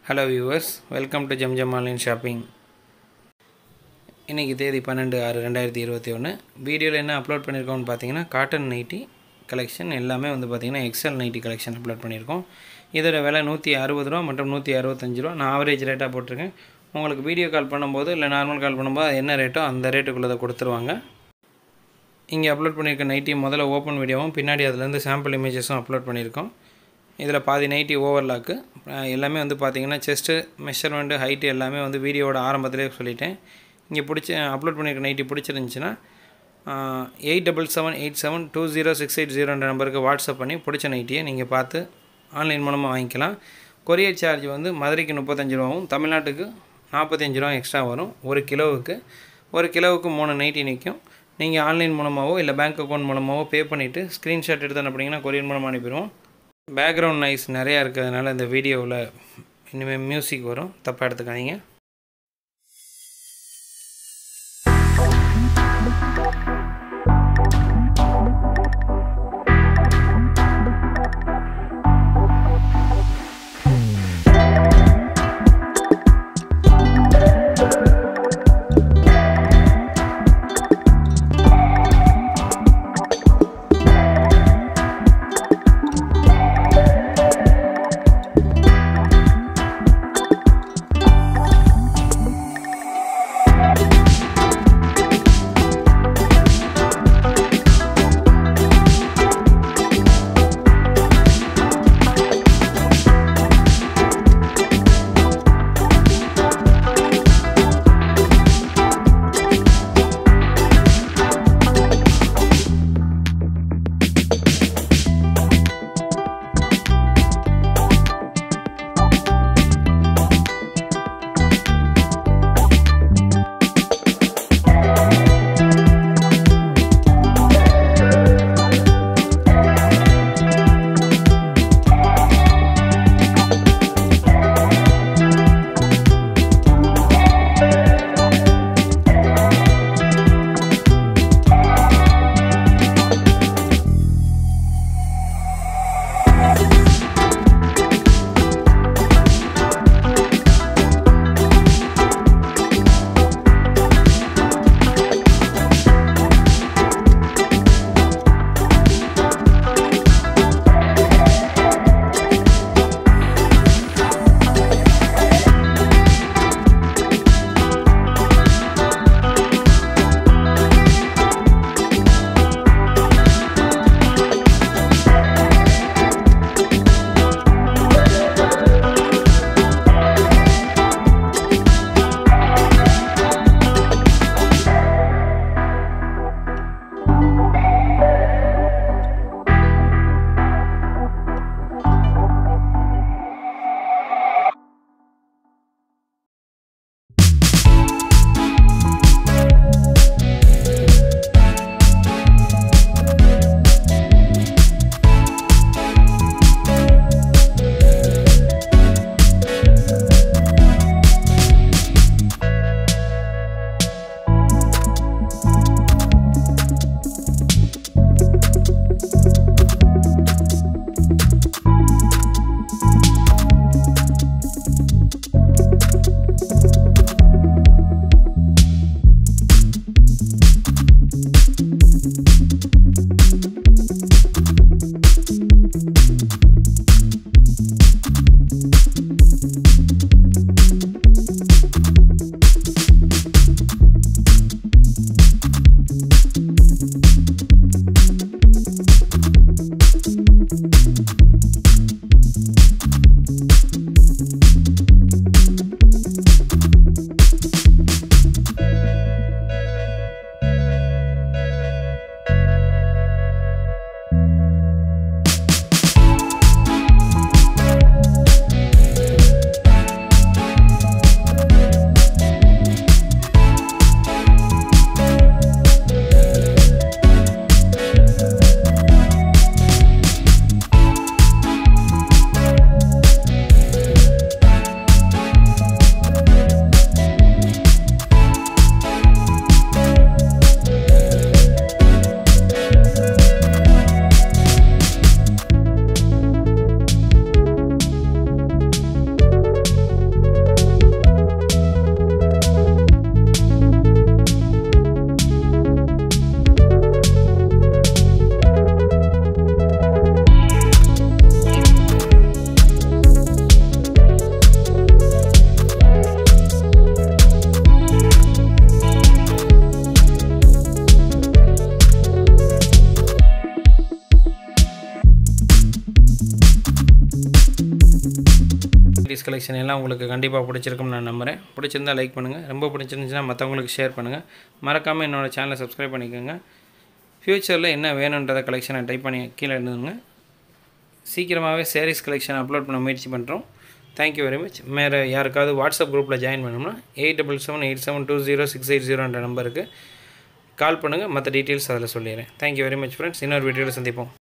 hello viewers welcome to Jamjam online shopping இன்றைக்கி தேதி பன்னெண்டு ஆறு ரெண்டாயிரத்தி இருபத்தி ஒன்று வீடியோவில் என்ன அப்லோட் பண்ணியிருக்கோம்னு பார்த்தீங்கன்னா காட்டன் நைட்டி கலெக்ஷன் எல்லாமே வந்து பார்த்திங்கன்னா எக்ஸல் நைட்டி கலெக்ஷன் அப்லோட் பண்ணியிருக்கோம் இதோட விலை நூற்றி அறுபது ரூபா மற்றும் நூற்றி அறுபத்தஞ்சு ரூபா நான் ஆவரேஜ் ரேட்டாக போட்டிருக்கேன் உங்களுக்கு வீடியோ கால் பண்ணும்போது இல்லை நார்மல் கால் பண்ணும்போது அது என்ன ரேட்டோ அந்த ரேட்டுக்குள்ளதை கொடுத்துருவாங்க இங்கே அப்லோட் பண்ணியிருக்க நைட்டி முதல்ல ஓப்பன் வீடியோவும் பின்னாடி அதுலேருந்து சாம்பிள் இமேஜஸும் அப்லோட் பண்ணியிருக்கோம் இதில் பாதி நைட்டி ஓவர்லாக்கு எல்லாமே வந்து பார்த்திங்கன்னா செஸ்ட்டு மெஷர்மெண்ட்டு ஹைட்டு எல்லாமே வந்து வீடியோவோட ஆரம்பத்திலே சொல்லிட்டேன் இங்கே பிடிச்ச அப்லோட் பண்ணியிருக்க நைட்டி பிடிச்சிருந்துச்சின்னா eight double seven eight seven two zero six eight ஜீரோன்ற நம்பருக்கு வாட்ஸ்அப் பண்ணி பிடிச்ச நைட்டியை நீங்கள் பார்த்து ஆன்லைன் மூலமாக வாங்கிக்கலாம் கொரியர் சார்ஜ் வந்து மதுரைக்கு முப்பத்தஞ்சு ரூபாவும் தமிழ்நாட்டுக்கு நாற்பத்தஞ்சு ரூபா எக்ஸ்ட்ரா வரும் ஒரு கிலோவுக்கு ஒரு கிலோவுக்கு மூணு நைட்டி நிற்கும் நீங்கள் ஆன்லைன் மூலமாகவோ இல்லை பேங்க் அக்கௌண்ட் மூலமாகவோ பே பண்ணிவிட்டு ஸ்க்ரீன்ஷாட் எடுத்து அனுப்புனீங்கன்னா கொரியர் மூலமாக அனுப்பிடுவோம் பேக்ரவுண்ட் நாய்ஸ் நிறையா இருக்கிறதுனால இந்த வீடியோவில் இனிமேல் மியூசிக் வரும் தப்பாக எடுத்துக்காதீங்க நைட்டிஸ் கலெக்ஷன் எல்லாம் உங்களுக்கு கண்டிப்பாக பிடிச்சிருக்கும்னு நான் நம்புகிறேன் பிடிச்சிருந்தா லைக் பண்ணுங்கள் ரொம்ப பிடிச்சிருந்துச்சுன்னா மற்றவங்களுக்கு ஷேர் பண்ணுங்கள் மறக்காமல் என்னோடய சேனலை சப்ஸ்கிரைப் பண்ணிக்கோங்க ஃப்யூச்சரில் என்ன வேணுன்றத கலெக்ஷனை டைப் பண்ணி கீழே இருந்துங்க சீக்கிரமாகவே சாரீஸ் கலெக்ஷன் அப்லோட் பண்ண முயற்சி பண்ணுறோம் தேங்க்யூ வெரி மச் வேறு யாருக்காவது வாட்ஸ்அப் குரூப்பில் ஜாயின் பண்ணோம்னா eight double seven eight seven two zero six eight ஜீரோன்ற நம்பருக்கு கால் பண்ணுங்கள் மற்ற டீட்டெயில்ஸ் அதில் சொல்லிடுறேன் தேங்க்யூ வெரி மச் ஃப்ரெண்ட்ஸ் இன்னொரு வீடியோவில் சந்திப்போம்